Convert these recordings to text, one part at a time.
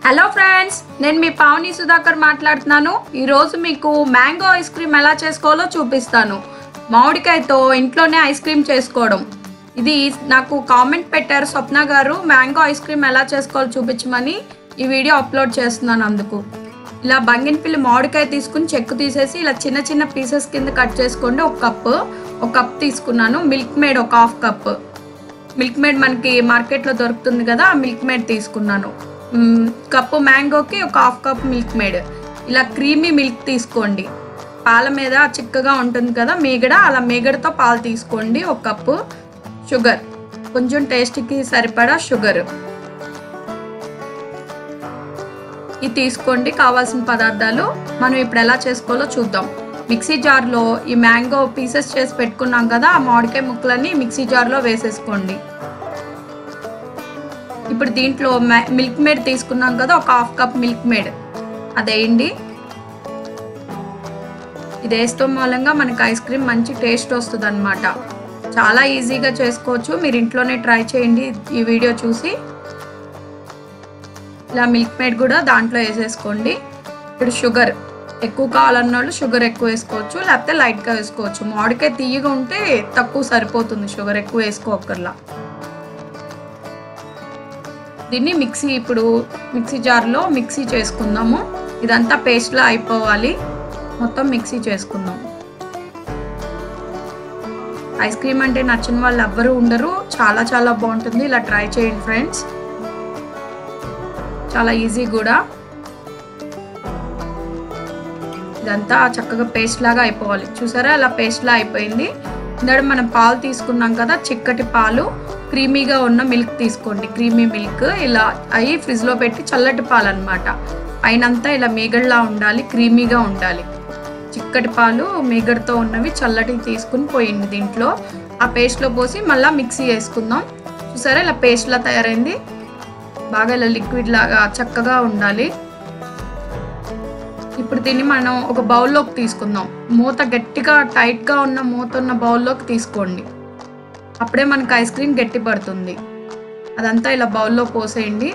Hello friends నేను మీ పావని సుధాకర్ మాట్లాడుతున్నాను ఈరోజు మీకు మ్యాంగో ఐస్ క్రీమ్ ఎలా చేసుకోవాలో చూపిస్తాను మామిడికాయతో ఇంట్లోనే ఐస్ క్రీమ్ చేసుకోవడం ఇది నాకు కామెంట్ పెట్టారు స్వప్న గారు మ్యాంగో ఐస్ క్రీమ్ ఎలా చేసుకోవాలో చూపించమని ఈ వీడియో అప్లోడ్ చేస్తున్నాను అందుకు ఇలా బంగినపిల్లి మామిడికాయ తీసుకుని చెక్కు తీసేసి ఇలా చిన్న చిన్న పీసెస్ కింద కట్ చేసుకోండి ఒక కప్పు ఒక కప్ తీసుకున్నాను మిల్క్ మేడ్ ఒక హాఫ్ కప్ మిల్క్ మేడ్ మనకి మార్కెట్లో దొరుకుతుంది కదా ఆ మిల్క్ మేడ్ తీసుకున్నాను మ్మ్, కప్పు మ్యాంగోకి ఒక హాఫ్ కప్ మిల్క్ మేడ్ ఇలా క్రీమీ మిల్క్ తీసుకోండి పాల మీద చిక్కగా ఉంటుంది కదా మీగడ అలా మీగడతో పాలు తీసుకోండి ఒక కప్పు షుగర్ కొంచెం టేస్ట్కి సరిపడా షుగర్ ఇది తీసుకోండి కావాల్సిన పదార్థాలు మనం ఇప్పుడు ఎలా చేసుకోవాలో చూద్దాం మిక్సీ జార్లో ఈ మ్యాంగో పీసెస్ చేసి పెట్టుకున్నాం కదా ఆ మామిడికాయ ముక్కలన్నీ మిక్సీ జార్లో వేసేసుకోండి ఇప్పుడు దీంట్లో మ- మిల్క్ మేడ్ తీసుకున్నాం కదా ఒక హాఫ్ కప్ మిల్క్ మేడ్ అదేయండి ఇది వేస్తాం మూలంగా మనకి ఐస్ క్రీమ్ మంచి టేస్ట్ వస్తుంది అనమాట చాలా ఈజీగా చేసుకోవచ్చు మీరు ఇంట్లోనే ట్రై చేయండి ఈ వీడియో చూసి ఇలా మిల్క్ మేడ్ కూడా దాంట్లో వేసేసుకోండి ఇప్పుడు షుగర్ ఎక్కువ కావాలన్న వాళ్ళు షుగర్ ఎక్కువ వేసుకోవచ్చు లేకపోతే లైట్గా వేసుకోవచ్చు మామిడికాయ తీయగా ఉంటే తక్కువ సరిపోతుంది షుగర్ ఎక్కువ వేసుకోకర్లా దీన్ని మిక్సీ ఇప్పుడు మిక్సీ జార్లో మిక్సీ చేసుకుందాము ఇదంతా పేస్ట్లా అయిపోవాలి మొత్తం మిక్సీ చేసుకుందాం ఐస్ క్రీమ్ అంటే నచ్చిన వాళ్ళు ఎవ్వరూ ఉండరు చాలా చాలా బాగుంటుంది ఇలా ట్రై చేయండి ఫ్రెండ్స్ చాలా ఈజీ కూడా ఇదంతా చక్కగా పేస్ట్ లాగా అయిపోవాలి చూసారా అలా పేస్ట్ లా అయిపోయింది ఇందాక మనం పాలు తీసుకున్నాం కదా చిక్కటి పాలు క్రీమీగా ఉన్న మిల్క్ తీసుకోండి క్రీమీ మిల్క్ ఇలా అవి ఫ్రిడ్జ్లో పెట్టి చల్లటి పాలు అనమాట పైనంతా ఇలా మీగడలా ఉండాలి క్రీమీగా ఉండాలి చిక్కటి పాలు మీగడతో ఉన్నవి చల్లటివి తీసుకుని పోయింది దీంట్లో ఆ పేస్ట్లో పోసి మళ్ళీ మిక్సీ వేసుకుందాం చూసారా ఇలా పేస్ట్లా తయారైంది బాగా ఇలా లిక్విడ్ లాగా చక్కగా ఉండాలి ఇప్పుడు దీన్ని మనం ఒక బౌల్లోకి తీసుకుందాం మూత గట్టిగా టైట్గా ఉన్న మూత ఉన్న బౌల్లోకి తీసుకోండి అప్పుడే మనకి ఐస్ క్రీమ్ గట్టి పడుతుంది అదంతా ఇలా బౌల్లో పోసేయండి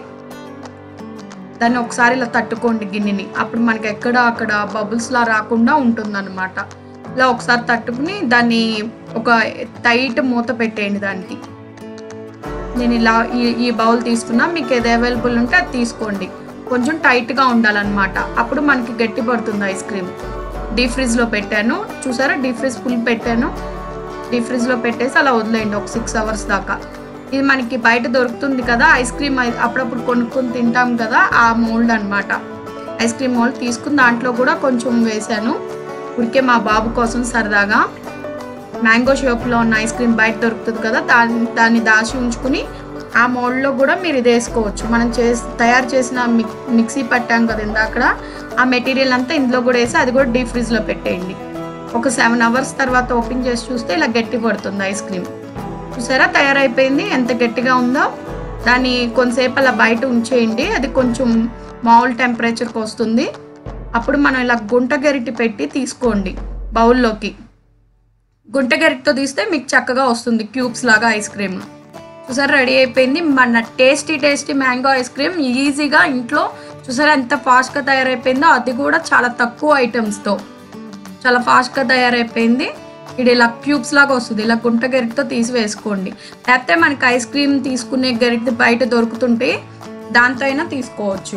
దాన్ని ఒకసారి ఇలా తట్టుకోండి గిన్నెని అప్పుడు మనకి ఎక్కడ అక్కడ బబుల్స్లా రాకుండా ఉంటుందన్నమాట ఇలా ఒకసారి తట్టుకుని దాన్ని ఒక టైట్ మూత పెట్టేయండి దానికి నేను ఇలా ఈ ఈ బౌల్ తీసుకున్నా మీకు ఏది అవైలబుల్ ఉంటే అది తీసుకోండి కొంచెం టైట్గా ఉండాలన్నమాట అప్పుడు మనకి గట్టి పడుతుంది ఐస్ క్రీమ్ డీప్ ఫ్రిడ్జ్లో పెట్టాను చూసారా డీప్ ఫ్రిడ్జ్ ఫుల్ పెట్టాను డీప్ ఫ్రిడ్జ్లో పెట్టేసి అలా వదిలేయండి ఒక సిక్స్ అవర్స్ దాకా ఇది మనకి బయట దొరుకుతుంది కదా ఐస్ క్రీమ్ ఐ- అప్పుడప్పుడు కొనుక్కొని తింటాం కదా ఆ మోల్డ్ అన్నమాట ఐస్ క్రీమ్ మోల్డ్ తీసుకుని దాంట్లో కూడా కొంచెం వేశాను ఉడికే మా బాబు కోసం సరదాగా మ్యాంగో షేప్లో ఉన్న ఐస్ క్రీమ్ బయట దొరుకుతుంది కదా దాన్ని దాన్ని దాచి ఉంచుకుని ఆ మోల్డ్లో కూడా మీరు ఇది వేసుకోవచ్చు మనం చేసి తయారు చేసిన మిక్ మిక్సీ పట్టాం కదా ఇందాక ఆ మెటీరియల్ అంతా ఇందులో కూడా వేసి అది కూడా డీప్ ఫ్రిడ్జ్లో పెట్టేయండి ఒక సెవెన్ అవర్స్ తర్వాత ఓపెన్ చేసి చూస్తే ఇలా గట్టి పడుతుంది ఐస్ క్రీమ్ చూసారా తయారైపోయింది ఎంత గట్టిగా ఉందో దాన్ని కొంతసేపు అలా బయట ఉంచేయండి అది కొంచెం మామూలు టెంపరేచర్కి వస్తుంది అప్పుడు మనం ఇలా గుంట గరిటి పెట్టి తీసుకోండి బౌల్లోకి గుంట గరిటతో తీస్తే మీకు చక్కగా వస్తుంది క్యూబ్స్ లాగా ఐస్ క్రీమ్ చూసారా రెడీ అయిపోయింది మన tasty tasty mango ice cream ఈజీగా ఇంట్లో చూసారా ఎంత ఫాస్ట్గా తయారైపోయిందో అది కూడా చాలా తక్కువ ఐటమ్స్తో చాలా ఫాస్ట్గా తయారైపోయింది ఇది ఇలా క్యూబ్స్ లాగా వస్తుంది ఇలా గుంట గరిటతో తీసి వేసుకోండి లేకపోతే మనకి ఐస్ క్రీమ్ తీసుకునే గరిటె బయట దొరుకుతుంటే దాంతో అయినా తీసుకోవచ్చు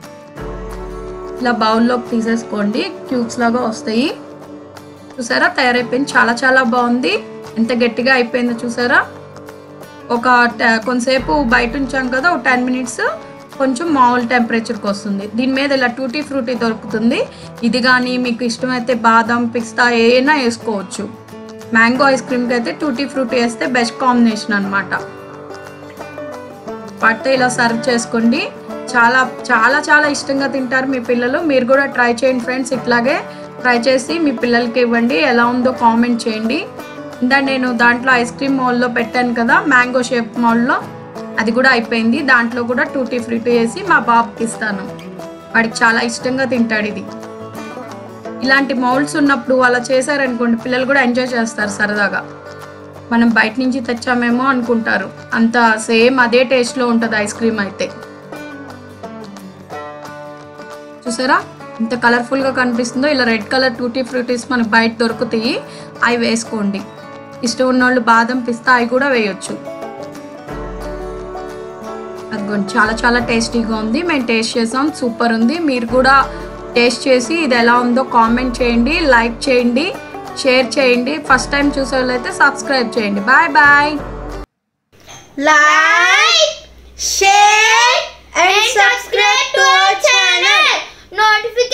ఇలా బౌల్లోకి తీసేసుకోండి క్యూబ్స్ లాగా వస్తాయి చూసారా తయారైపోయింది చాలా చాలా బాగుంది ఎంత గట్టిగా అయిపోయిందో చూసారా ఒక ట- కొంతసేపు బయట ఉంచాం కదా ఒక టెన్ మినిట్స్ కొంచెం మామూలు టెంపరేచర్కి వస్తుంది దీని మీద ఇలా టూటీ ఫ్రూటీ దొరుకుతుంది ఇది కానీ మీకు ఇష్టమైతే బాదం పిస్తా ఏమైనా వేసుకోవచ్చు మ్యాంగో ఐస్ క్రీమ్కి అయితే టూటీ ఫ్రూటీ వేస్తే బెస్ట్ కాంబినేషన్ అనమాట వాటితో ఇలా సర్వ్ చేసుకోండి చాలా చాలా చాలా ఇష్టంగా తింటారు మీ పిల్లలు మీరు కూడా ట్రై చేయండి ఫ్రెండ్స్ ఇట్లాగే ట్రై చేసి మీ పిల్లలకి ఇవ్వండి ఎలా ఉందో కామెంట్ చేయండి ఇందా నేను దాంట్లో ఐస్ క్రీమ్ మౌల్లో పెట్టాను కదా మ్యాంగో షేప్ మౌల్లో అది కూడా అయిపోయింది దాంట్లో కూడా టూటీ ఫ్రూటీ వేసి మా బాబుకి ఇస్తాను వాడికి చాలా ఇష్టంగా తింటాడు ఇది ఇలాంటి మౌల్డ్స్ ఉన్నప్పుడు అలా చేశారనుకోండి పిల్లలు కూడా ఎంజాయ్ చేస్తారు సరదాగా మనం బయట నుంచి తెచ్చామేమో అనుకుంటారు అంత సేమ్ అదే టేస్ట్లో ఉంటుంది ఐస్ క్రీమ్ అయితే చూసారా ఇంత కలర్ఫుల్గా కనిపిస్తుందో ఇలా రెడ్ కలర్ టూటీ ఫ్రూటీస్ మనకి బయట దొరుకుతాయి అవి వేసుకోండి ఇష్టం ఉన్నోళ్ళు బాదం పిస్తా అవి కూడా వేయొచ్చు అదిగోండి చాలా చాలా టేస్టీగా ఉంది మేము టేస్ట్ చేసాం సూపర్ ఉంది మీరు కూడా టేస్ట్ చేసి ఇది ఎలా ఉందో కామెంట్ చేయండి లైక్ చేయండి షేర్ చేయండి ఫస్ట్ టైం చూసే వాళ్ళైతే సబ్స్క్రైబ్ చేయండి bye bye like, share, and subscribe to our channel. Notification